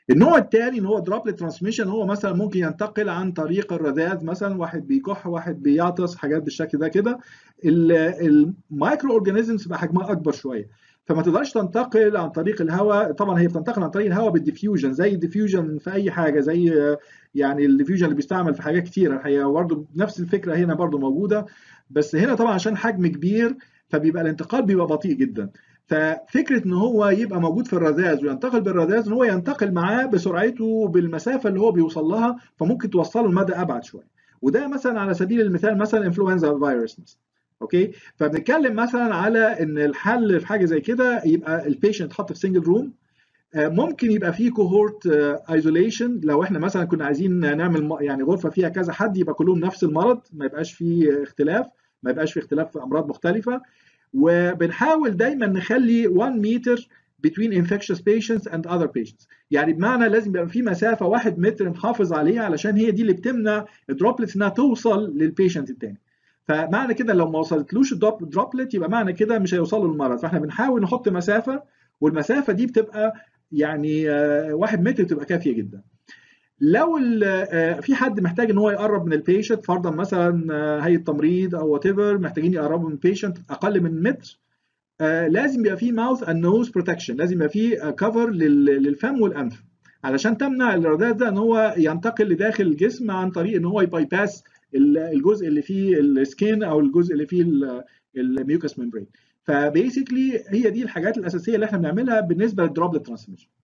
النوع الثاني ان هو دروبلت ترانسميشن هو مثلا ممكن ينتقل عن طريق الرذاذ مثلا واحد بيكح واحد بيعطس حاجات بالشكل ده كده المايكرو اورجانيزمز بقى حجمها اكبر شويه فما تقدرش تنتقل عن طريق الهواء طبعا هي بتنتقل عن طريق الهواء بالديفيوجن زي الديفيوجن في اي حاجه زي يعني الديفيوجن اللي بيستعمل في حاجات كتيره الحقيقه برضه نفس الفكره هنا برضه موجوده بس هنا طبعا عشان حجم كبير فبيبقى الانتقال بيبقى بطيء جدا ففكره ان هو يبقى موجود في الرذاذ وينتقل بالرذاذ ان هو ينتقل معاه بسرعته بالمسافه اللي هو بيوصل لها فممكن توصله لمدى ابعد شويه وده مثلا على سبيل المثال مثلا انفلونزا فيروس مثلا اوكي فبنتكلم مثلا على ان الحل في حاجه زي كده يبقى البيشنت يتحط في سنجل روم ممكن يبقى فيه كوهورت ايزوليشن لو احنا مثلا كنا عايزين نعمل يعني غرفه فيها كذا حد يبقى كلهم نفس المرض ما يبقاش فيه اختلاف ما يبقاش فيه اختلاف في امراض مختلفه وبنحاول دايما نخلي 1 متر between infectious patients and other patients يعني بمعنى لازم يبقى في مسافه 1 متر نحافظ عليها علشان هي دي اللي بتمنع الدروبلتس انها توصل للبيشنت الثاني فمعنى كده لو ما وصلتلوش الدروبلت يبقى معنى كده مش هيوصل له المرض فاحنا بنحاول نحط مسافه والمسافه دي بتبقى يعني 1 متر تبقى كافيه جدا لو في حد محتاج ان هو يقرب من البيشنت فرضا مثلا هيئه تمريض او وات محتاجين يقربوا من البيشنت اقل من متر لازم يبقى في ماوث اند نوز بروتكشن لازم يبقى في كفر للفم والانف علشان تمنع الرذاذ ده ان هو ينتقل لداخل الجسم عن طريق ان هو يباي باس الجزء اللي فيه السكين او الجزء اللي فيه الميوكس ممبرين فبيسكلي هي دي الحاجات الاساسيه اللي احنا بنعملها بالنسبه للدروبلت ترانسميشن